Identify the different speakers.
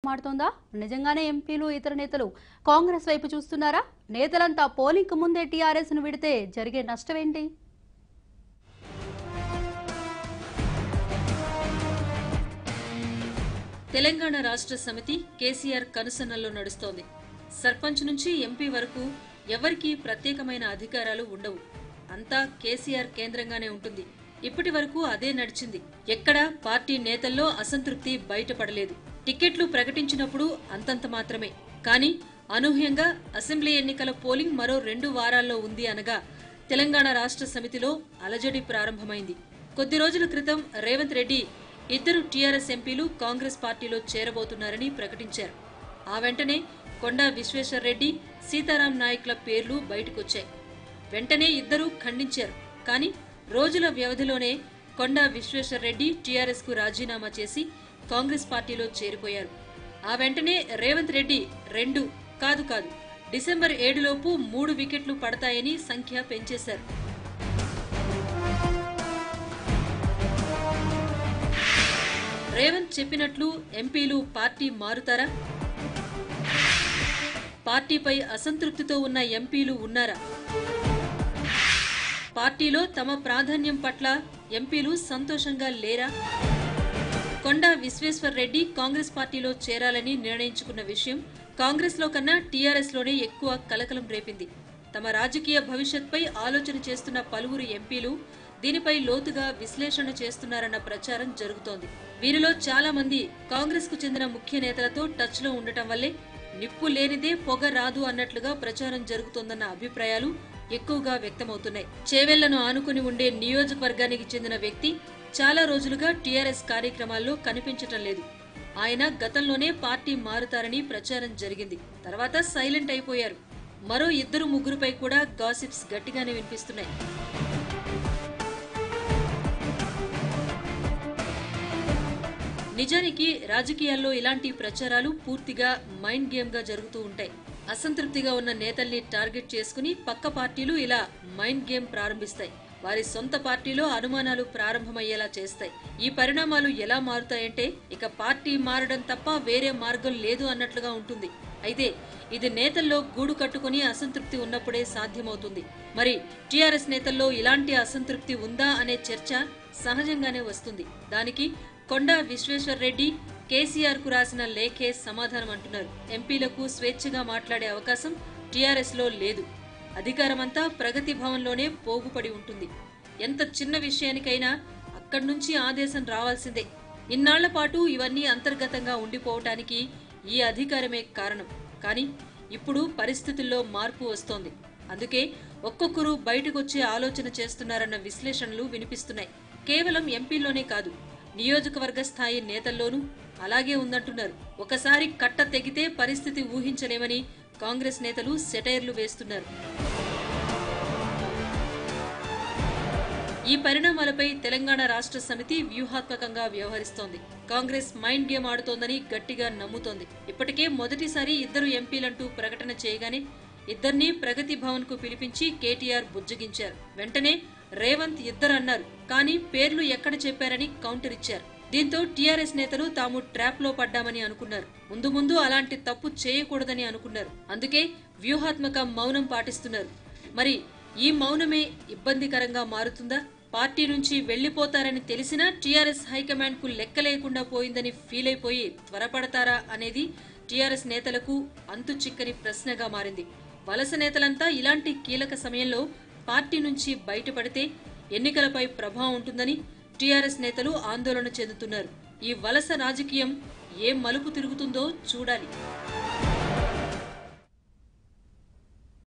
Speaker 1: మారుతోందా నిజంగానే ఎంపీలు ఇతర నేతలు కాంగ్రెస్ వైపు చూస్తున్నారా నేతలంతా పోలింగ్ ముందే టీఆర్ఎస్ ను విడితే జరిగే నష్టమేంటి
Speaker 2: తెలంగాణ రాష్ట్ర సమితి కేసీఆర్ కనుసన్నల్లో నడుస్తోంది సర్పంచ్ నుంచి ఎంపీ వరకు ఎవరికీ ప్రత్యేకమైన అధికారాలు ఉండవు అంతా కేసీఆర్ కేంద్రంగానే ఉంటుంది ఇప్పటి వరకు అదే నడిచింది ఎక్కడా పార్టీ నేతల్లో అసంతృప్తి బయటపడలేదు టికెట్లు ప్రకటించినప్పుడు అంతంత మాత్రమే కానీ అనూహ్యంగా అసెంబ్లీ ఎన్నికల పోలింగ్ మరో రెండు వారాల్లో ఉంది అనగా తెలంగాణ రాష్ట్ర సమితిలో అలజడి ప్రారంభమైంది కొద్ది రోజుల క్రితం రేవంత్ రెడ్డి ఇద్దరు టీఆర్ఎస్ ఎంపీలు కాంగ్రెస్ పార్టీలో చేరబోతున్నారని ప్రకటించారు ఆ వెంటనే కొండా విశ్వేశ్వర్ రెడ్డి సీతారాం నాయక్ల పేర్లు బయటకొచ్చాయి వెంటనే ఇద్దరూ ఖండించారు కానీ రోజుల వ్యవధిలోనే కొండా విశ్వేశ్వర్ రెడ్డి టీఆర్ఎస్ కు రాజీనామా చేసి కాంగ్రెస్ పార్టీలో చేరిపోయారు ఆ వెంటనే రేవంత్ రెడ్డి రెండు కాదు కాదు డిసెంబర్ ఏడులోపు మూడు వికెట్లు పడతాయని సంఖ్య పెంచేశారు రేవంత్ చెప్పినట్లు ఎంపీలు పార్టీ మారుతారా పార్టీపై అసంతృప్తితో ఉన్న ఎంపీలు ఉన్నారా పార్టీలో తమ ప్రాధాన్యం పట్ల ఎంపీలు సంతోషంగా లేరా కొండా విశ్వేశ్వర్ రెడ్డి కాంగ్రెస్ పార్టీలో చేరాలని నిర్ణయించుకున్న విషయం కాంగ్రెస్ లో కన్నా టీఆర్ఎస్ లోనే ఎక్కువ కలకలం రేపింది తమ రాజకీయ భవిష్యత్పై ఆలోచన చేస్తున్న పలువురు ఎంపీలు దీనిపై లోతుగా విశ్లేషణ చేస్తున్నారన్న ప్రచారం జరుగుతోంది వీరిలో చాలా మంది కాంగ్రెస్ కు చెందిన ముఖ్య నేతలతో టచ్ లో ఉండటం వల్లే నిప్పు లేనిదే పొగ రాదు అన్నట్లుగా ప్రచారం జరుగుతోందన్న అభిప్రాయాలు ఎక్కువగా వ్యక్తమవుతున్నాయి చేవెళ్లను ఆనుకుని ఉండే నియోజకవర్గానికి చెందిన వ్యక్తి చాలా రోజులుగా టీఆర్ఎస్ కార్యక్రమాల్లో కనిపించటం లేదు ఆయన గతంలోనే పార్టీ మారుతారని ప్రచారం జరిగింది తర్వాత సైలెంట్ అయిపోయారు మరో ఇద్దరు ముగ్గురుపై కూడా గాసిప్స్ గట్టిగానే వినిపిస్తున్నాయి నిజానికి రాజకీయాల్లో ఇలాంటి ప్రచారాలు పూర్తిగా మైండ్ గేమ్ గా జరుగుతూ ఉంటాయి అసంతృప్తిగా ఉన్న నేతల్ని టార్గెట్ చేసుకుని పక్క పార్టీలు ఇలా మైండ్ గేమ్ ప్రారంభిస్తాయి వారి సొంత పార్టీలో అనుమానాలు ప్రారంభమయ్యేలా చేస్తాయి ఈ పరిణామాలు ఎలా మారుతాయంటే ఇక పార్టీ మారడం తప్ప వేరే మార్గం లేదు అన్నట్లుగా ఉంటుంది అయితే ఇది నేతల్లో గూడు కట్టుకుని అసంతృప్తి ఉన్నప్పుడే సాధ్యమవుతుంది మరి టీఆర్ఎస్ నేతల్లో ఇలాంటి అసంతృప్తి ఉందా అనే చర్చ సహజంగానే వస్తుంది దానికి కొండా విశ్వేశ్వర్ రెడ్డి కేసీఆర్ కు రాసిన లేఖే సమాధానం అంటున్నారు ఎంపీలకు స్వేచ్ఛగా మాట్లాడే అవకాశం టీఆర్ఎస్ లో లేదు అధికారమంతా ప్రగతి భవన్లోనే పోగుపడి ఉంటుంది ఎంత చిన్న విషయానికైనా అక్కడి నుంచి ఆదేశం రావాల్సిందే ఇన్నాళ్ల పాటు ఇవన్నీ అంతర్గతంగా ఉండిపోవటానికి ఈ అధికారమే కారణం కానీ ఇప్పుడు పరిస్థితుల్లో మార్పు వస్తోంది అందుకే ఒక్కొక్కరు బయటకొచ్చే ఆలోచన చేస్తున్నారన్న విశ్లేషణలు వినిపిస్తున్నాయి కేవలం ఎంపీల్లోనే కాదు నియోజకవర్గ స్థాయి నేతల్లోనూ అలాగే ఉందంటున్నారు ఒకసారి కట్ట తెగితే పరిస్థితి ఊహించలేమని కాంగ్రెస్ నేతలు సెటైర్లు వేస్తున్నారు ఈ పరిణామాలపై తెలంగాణ రాష్ట్ర సమితి వ్యూహాత్మకంగా వ్యవహరిస్తోంది కాంగ్రెస్ మైండ్ గేమ్ ఆడుతోందని గట్టిగా నమ్ముతోంది ఇప్పటికే మొదటిసారి ఇద్దరు ఎంపీలంటూ ప్రకటన చేయగానే ఇద్దరినీ ప్రగతి భవన్ కు పిలిపించి కేటీఆర్ బుజ్జగించారు వెంటనే రేవంత్ ఇద్దరు అన్నారు కానీ పేర్లు ఎక్కడ చెప్పారని కౌంటర్ ఇచ్చారు దీంతో టీఆర్ఎస్ నేతలు తాము ట్రాప్ లో పడ్డామని అనుకున్నారు ముందు ముందు అలాంటి తప్పు చేయకూడదని అనుకున్నారు అందుకే వ్యూహాత్మక మౌనం పాటిస్తున్నారు మరి ఈ మౌనమే ఇబ్బందికరంగా మారుతుందా పార్టీ నుంచి వెళ్లిపోతారని తెలిసినా టీఆర్ఎస్ హైకమాండ్ కు లెక్క లేకుండా పోయిందని ఫీల్ అయిపోయి త్వరపడతారా అనేది టీఆర్ఎస్ నేతలకు అంతు చిక్కని ప్రశ్నగా మారింది వలస నేతలంతా ఇలాంటి కీలక సమయంలో పార్టీ నుంచి బయటపడితే ఎన్నికలపై ప్రభావం ఉంటుందని టీఆర్ఎస్ నేతలు ఆందోళన చెందుతున్నారు ఈ వలస రాజకీయం ఏ మలుపు తిరుగుతుందో చూడాలి